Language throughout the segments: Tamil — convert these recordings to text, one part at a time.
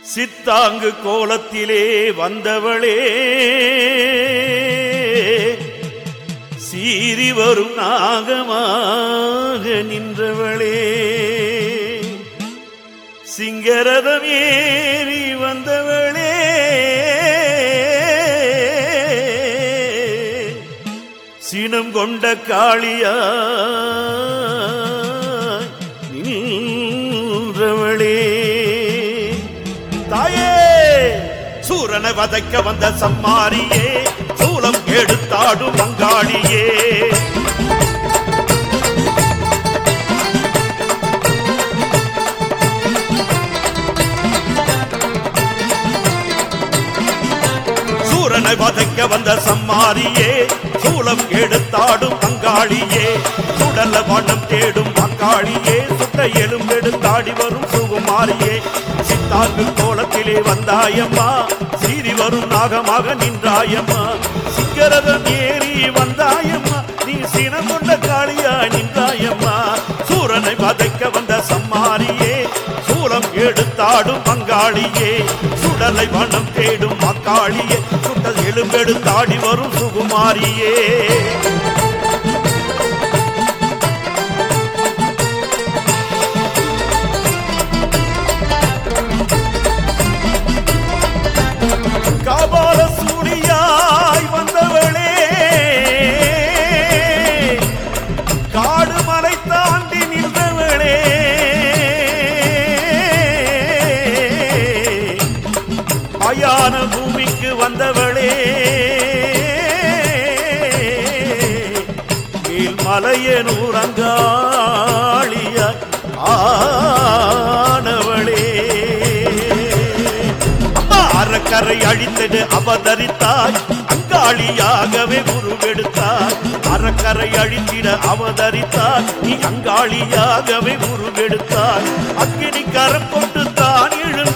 சித்தாங்கு கோலத்திலே வந்தவளே சீறி வரும் நாகமாக நின்றவளே சிங்கரதம் ஏறி வந்தவளே சினம் கொண்ட காளியா நின்றவளே தாயே சூரனை வதைக்க வந்த சம்மாரியே சூலம் எடுத்தாடும் வங்காளியே சூரனை வதைக்க வந்த சம்மாரியே சூலம் எடுத்தாடும் பங்காளியே சுடல வண்ணம் தேடும் பங்காளியே சுட்ட எலும்பெடுத்தாடி வரும் சுகுமாரியே சித்தாங்கு கோலத்திலே வந்தாயம்மா சீறி வரும் நாகமாக நின்றாயம்மா சிங்கரதம் ஏறி வந்தாயம்மா நீ சினம் கொண்ட காளியா நின்றாயம்மா சூரனை வதைக்க வந்த சம்மாரியே சூலம் எடுத்தாடும் பங்காளியே சுடலை வனம் தேடும் மக்காளியே சுடல் எலும்பெடுத்தாடி வரும் சுகுமாரியே காபால சூடியாய் வந்தவளே காடு மலை தாண்டி நின்றவளே மயான பூமிக்கு வந்தவளே மேல் மலையனூரங்காளிய ஆனவளே அம்மா அறக்கரை அழித்தது அவதரித்தாய் அங்காளியாகவே உருவெடுத்தாய் அறக்கரை அழித்திட அவதரித்தாய் நீ அங்காளியாகவே உருவெடுத்தாய் அக்கினி கரம் கொண்டு தான்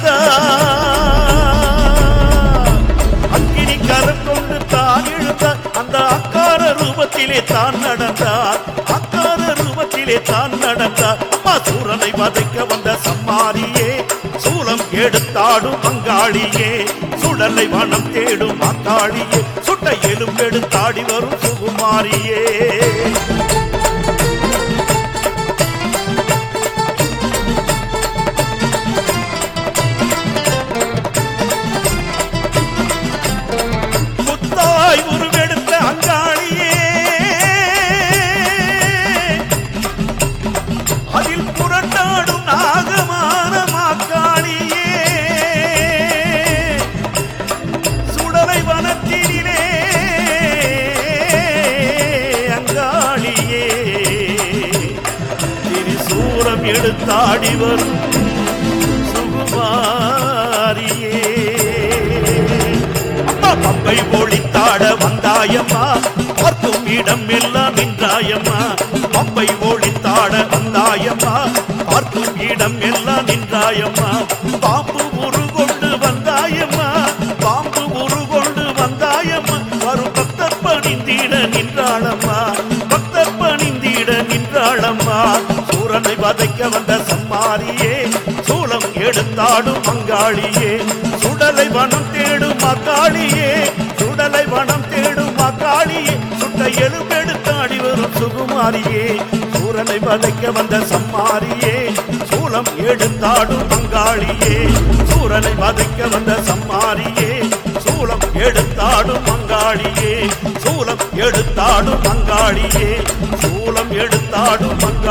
எழுந்தாய் அக்கினி கரம் கொண்டு தான் எழுந்தார் அந்த அக்கார ரூபத்திலே தான் நடந்தார் அக்கார ரூபத்திலே தான் நடந்தார் அம்மா சூரனை வதைக்க வந்த சம்மாரியே சூலம் எடுத்தாடும் அங்காளியே சுடலை வனம் தேடும் அங்காளியே சுட்ட எலும்பெடுத்தாடி வரும் சுகுமாரியே முத்தாய் உருவெடுத்த அங்காளியே அதில் புரட்டாடும் நாகமான மாக்காளியே சுடலை வனத்தினிலே அங்காளியே திரிசூலம் எடுத்தாடி வரும் சுகுமாரியே அம்மா பம்பை ஒளித்தாட வந்தாயம்மா பார்க்கும் இடம் எல்லாம் நின்றாயம்மா பம்பை ஒளித்தாட வந்தாயம்மா பார்க்கும் இடம் எல்லாம் நின்றாயம்மா பாம்பு உருகொண்டு வந்தாயம்மா பாம்பு உருகொண்டு வந்தாயம்மா வரும் பக்தர் பணிந்திட நின்றாளம்மா பக்தர் பணிந்திட நின்றாளம்மா சூரனை வதைக்க வந்த சம்மாரியே சூலம் எடுத்தாடும் மங்காளியே சுடலை வனம் தேடும் மக்காளியே சுடலை வனம் தேடும் மக்காளியே சுட்ட எலும்பெடுத்தாடி வரும் சுகுமாரியே சூரனை வதைக்க வந்த சம்மாரியே சூலம் எடுத்தாடும் மங்காளியே சூரனை வதைக்க வந்த சம்மாரியே சூலம் எடுத்தாடும் மங்காளியே சூலம் எடுத்தாடும் மங்காளியே சூலம் எடுத்தாடும் மங்காளியே